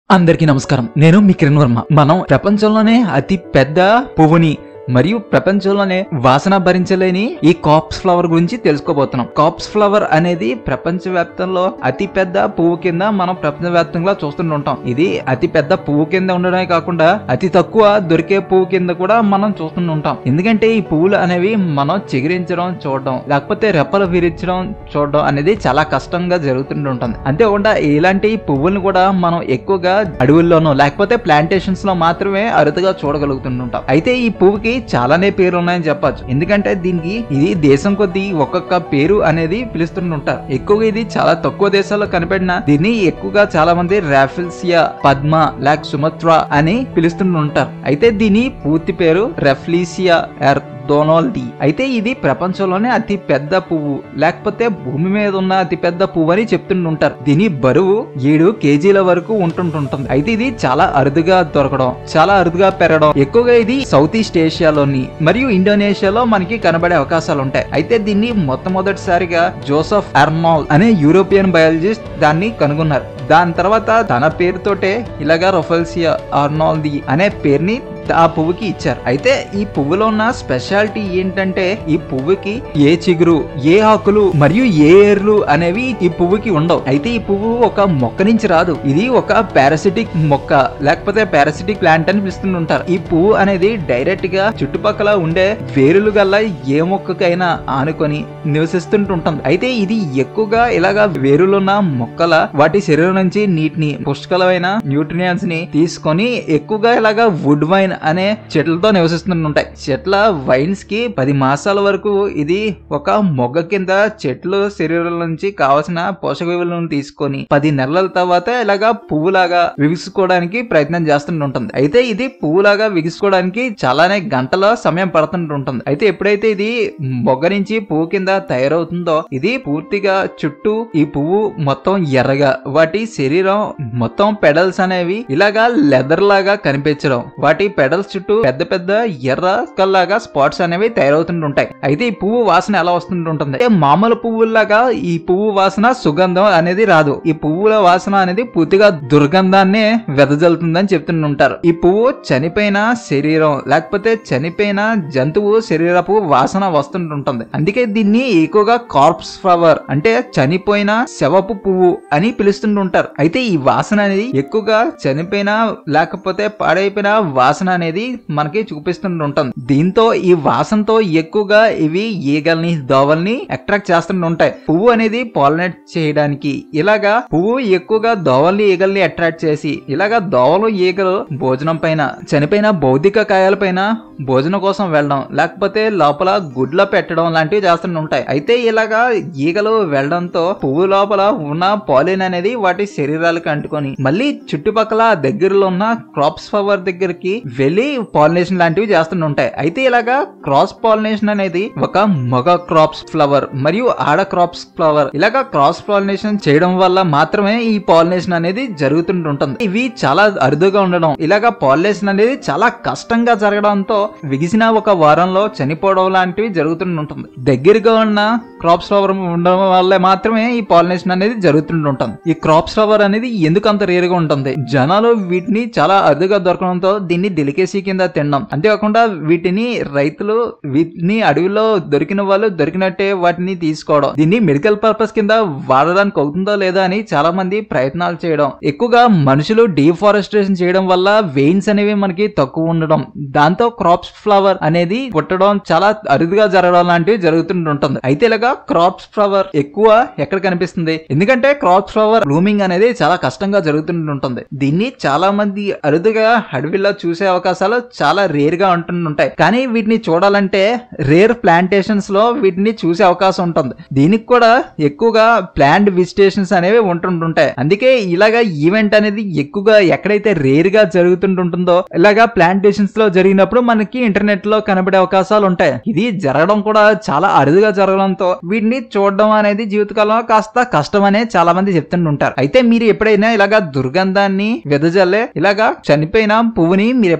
అందరికీ నమస్కారం నేను మీ కిరణ్ వర్మ మనం ప్రపంచంలోనే అతి పెద్ద పువ్వుని మరియు ప్రపంచంలోనే వాసన భరించలేని ఈ కాప్స్ ఫ్లవర్ గురించి తెలుసుకోబోతున్నాం కాప్స్ ఫ్లవర్ అనేది ప్రపంచ వ్యాప్తంలో అతి పెద్ద పువ్వు కింద మనం ప్రపంచ వ్యాప్తంగా చూస్తుంటాం ఇది అతి పెద్ద పువ్వు కింద ఉండడమే కాకుండా అతి తక్కువ దొరికే పువ్వు కింద కూడా మనం చూస్తుంటాం ఎందుకంటే ఈ పువ్వులు అనేవి మనం చిగురించడం చూడడం లేకపోతే రెప్పలు విరించడం చూడడం అనేది చాలా కష్టంగా జరుగుతుంటుంది అంతేకాకుండా ఇలాంటి పువ్వులను కూడా మనం ఎక్కువగా అడవుల్లోనూ లేకపోతే ప్లాంటేషన్స్ లో మాత్రమే అరుదుగా చూడగలుగుతుంటాం అయితే ఈ పువ్వుకి చాలానే పేర్లు ఉన్నాయని చెప్పొచ్చు ఎందుకంటే దీనికి ఇది దేశం కొద్దీ ఒక్కొక్క పేరు అనేది పిలుస్తుంటారు ఎక్కువగా ఇది చాలా తక్కువ దేశాల్లో కనిపెట్టిన దీన్ని ఎక్కువగా చాలా మంది రాఫిల్సియా పద్మ లేక సుమత్రా అని పిలుస్తుంటారు అయితే దీని పూర్తి పేరు రెఫ్లీసియా ఎర్త్ డొనాల్డ్ అయితే ఇది ప్రపంచంలోనే అతి పెద్ద పువ్వు లేకపోతే భూమి మీద ఉన్న అతి పెద్ద పువ్వు అని చెప్తుంటుంటారు దీని బరువు ఏడు కేజీల వరకు ఉంటుంటుంటుంది అయితే ఇది చాలా అరుదుగా దొరకడం చాలా అరుదుగా పెరగడం ఎక్కువగా ఇది సౌత్ ఈస్ట్ ఏషియాలోని మరియు ఇండోనేషియాలో మనకి కనబడే అవకాశాలు ఉంటాయి అయితే దీన్ని మొట్టమొదటిసారిగా జోసఫ్ అర్నాల్ అనే యూరోపియన్ బయాలజిస్ట్ దాన్ని కనుగొన్నారు దాని తర్వాత తన పేరుతోటే ఇలాగా రొఫెల్సియా ఆర్నాల్ది అనే పేరుని ఆ పువ్వుకి ఇచ్చారు అయితే ఈ పువ్వులో ఉన్న స్పెషాలిటీ ఏంటంటే ఈ పువ్వుకి ఏ చిగురు ఏ ఆకులు మరియు ఏ ఏర్లు అనేవి ఈ పువ్వుకి ఉండవు అయితే ఈ పువ్వు ఒక మొక్క నుంచి రాదు ఇది ఒక పారాసిటిక్ మొక్క లేకపోతే పారాసిటిక్ ప్లాంట్ అని పిలుస్తుంటారు ఈ పువ్వు అనేది డైరెక్ట్ గా చుట్టుపక్కల ఉండే వేరులు గల్ల ఏ మొక్కకైనా ఆనుకొని నివసిస్తుంటుంటుంది అయితే ఇది ఎక్కువగా ఇలాగా వేరులున్న మొక్కల వాటి శరీరం నుంచి నీటిని పుష్కలమైన న్యూట్రియంట్స్ ని తీసుకొని ఎక్కువగా ఇలాగా వుడ్ వైన్ అనే చెట్లతో నివసిస్తుంటాయి చెట్ల వైన్స్ కి పది మాసాల వరకు ఇది ఒక మొగ్గ కింద చెట్లు శరీరం నుంచి కావలసిన పోషక విలువలను తీసుకొని పది నెలల తర్వాత ఇలాగా పువ్వులాగా విగుసుకోవడానికి ప్రయత్నం చేస్తుంటుంది అయితే ఇది పువ్వులాగా విగుసుకోవడానికి చాలానే గంటల సమయం పడుతుంటుంది అయితే ఎప్పుడైతే ఇది మొగ్గ నుంచి పువ్వు కింద తయారవుతుందో ఇది పూర్తిగా చుట్టూ ఈ పువ్వు మొత్తం ఎర్రగా వాటి శరీరం మొత్తం పెడల్స్ అనేవి ఇలాగా లెదర్ లాగా కనిపించడం వాటి పెడల్స్ చుట్టూ పెద్ద పెద్ద ఎర్ర కల్లాగా స్పాట్స్ అనేవి తయారవుతుంటుంటాయి అయితే ఈ పువ్వు వాసన ఎలా వస్తుంటుంటుంది అంటే మామూలు పువ్వుల్లాగా ఈ పువ్వు వాసన సుగంధం అనేది రాదు ఈ పువ్వుల వాసన అనేది పూర్తిగా దుర్గంధాన్ని వెదజల్లుతుందని చెప్తుంటారు ఈ పువ్వు చనిపోయిన శరీరం లేకపోతే చనిపోయిన జంతువు శరీరపు వాసన వస్తుంటుంటుంది అందుకే దీన్ని ఎక్కువగా కార్ప్స్ ఫ్లవర్ అంటే చనిపోయిన శవపు పువ్వు అని పిలుస్తుంటుంటారు అయితే ఈ వాసన అనేది ఎక్కువగా చనిపోయిన లేకపోతే పాడైపోయిన వాసన అనేది మనకి చూపిస్తుంటుంటుంది దీంతో ఈ వాసనతో ఎక్కువగా ఇవి ఈగల్ని దోవల్ని అట్రాక్ట్ చేస్తుంటాయి పువ్వు అనేది పాలినేట్ చేయడానికి ఇలాగా పువ్వు ఎక్కువగా దోవల్ని ఈగల్ని అట్రాక్ట్ చేసి ఇలాగా దోవలు ఈగలు భోజనం పైన చనిపోయిన భౌతిక కాయాల పైన భోజనం కోసం వెళ్ళడం లేకపోతే లోపల గుడ్ల పెట్టడం లాంటివి చేస్తుంటాయి అయితే ఇలాగా ఈగలు వెళ్ళడంతో పువ్వు లోపల ఉన్న పాలిన్ అనేది వాటి శరీరాలకు అంటుకొని మళ్ళీ చుట్టుపక్కల దగ్గరలో ఉన్న క్రాప్స్ ఫ్లవర్ దగ్గరికి వెళ్ళి పాలినేషన్ లాంటివి చేస్తుంటాయి అయితే ఇలాగా క్రాస్ పాలినేషన్ అనేది ఒక మగ క్రాప్స్ ఫ్లవర్ మరియు ఆడ క్రాప్స్ ఫ్లవర్ ఇలాగా క్రాస్ పాలినేషన్ చేయడం వల్ల మాత్రమే ఈ పాలినేషన్ అనేది జరుగుతుంటుంది ఇవి చాలా అరుదుగా ఉండడం ఇలాగా పాలినేషన్ అనేది చాలా కష్టంగా జరగడంతో విగిసిన ఒక వారంలో చనిపోవడం లాంటివి జరుగుతుంటుంది దగ్గరగా ఉన్న క్రాప్స్ ఫ్లవర్ ఉండడం వల్ల మాత్రమే ఈ పాలినేషన్ అనేది జరుగుతుంటుంది ఈ క్రాప్స్ ఫ్లవర్ అనేది ఎందుకు అంత రేరుగా ఉంటుంది జనాలు వీటిని చాలా అరుదుగా దొరకడంతో దీన్ని డెలికేసీ కింద తినడం అంతేకాకుండా వీటిని రైతులు వీటిని అడవిలో దొరికిన వాళ్ళు దొరికినట్టే వాటిని తీసుకోవడం దీన్ని మెడికల్ పర్పస్ కింద వాడడానికి అవుతుందో లేదా అని చాలా మంది ప్రయత్నాలు చేయడం ఎక్కువగా మనుషులు డీఫారెస్టేషన్ చేయడం వల్ల వెయిన్స్ అనేవి మనకి తక్కువ ఉండడం దాంతో క్రాప్స్ ఫ్లవర్ అనేది పుట్టడం చాలా అరుదుగా జరగడం లాంటివి జరుగుతుంటుంది అయితే ఇలాగా క్రాప్స్ ఫ్లవర్ ఎక్కువ ఎక్కడ కనిపిస్తుంది ఎందుకంటే క్రాప్స్ ఫ్లవర్ బ్లూమింగ్ అనేది చాలా కష్టంగా జరుగుతుంటుంది దీన్ని చాలా మంది అరుదుగా అడవిలో చూసే అవకాశాలు చాలా రేర్ గా ఉంటుంటాయి కానీ వీటిని చూడాలంటే రేర్ ప్లాంటేషన్స్ లో వీటిని చూసే అవకాశం ఉంటుంది దీనికి కూడా ఎక్కువగా ప్లాంట్ విజిటేషన్స్ అనేవి ఉంటుంటుంటాయి అందుకే ఇలాగా ఈవెంట్ అనేది ఎక్కువగా ఎక్కడైతే రేర్ గా జరుగుతుంటుంటుందో ఇలాగా ప్లాంటేషన్స్ లో జరిగినప్పుడు మనకి ఇంటర్నెట్ లో కనబడే అవకాశాలు ఉంటాయి ఇది జరగడం కూడా చాలా అరుదుగా జరగడంతో వీటిని చూడడం అనేది జీవితకాలంలో కాస్త కష్టమనే చాలా మంది చెప్తుంటుంటారు అయితే మీరు ఎప్పుడైనా ఇలాగా దుర్గంధాన్ని వెదజల్లే ఇలాగా చనిపోయిన పువ్వుని మీరు ఎప్పుడైనా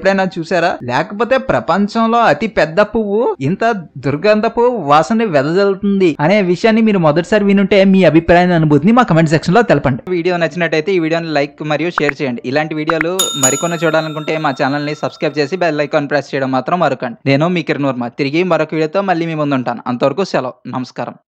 ఎప్పుడైనా చూసారా లేకపోతే ప్రపంచంలో అతి పెద్ద పువ్వు ఇంత దుర్గంధపు వాసన వెదజల్లుతుంది అనే విషయాన్ని మీరు మొదటిసారి వినుంటే మీ అభిప్రాయాన్ని అనుభూతిని మా కమెంట్ సెక్షన్ లో తెలపండి వీడియో నచ్చినట్టయితే ఈ వీడియోని లైక్ మరియు షేర్ చేయండి ఇలాంటి వీడియోలు మరికొన్ని చూడాలనుకుంటే మా ఛానల్ ని సబ్స్క్రైబ్ చేసి బెల్ ఐకాన్ ప్రెస్ చేయడం మాత్రం మరొకండి నేను మీ కిరణ్ వర్మ తిరిగి మరొక వీడియోతో మళ్ళీ మీ ముందు ఉంటాను అంతవరకు సెలవు నమస్కారం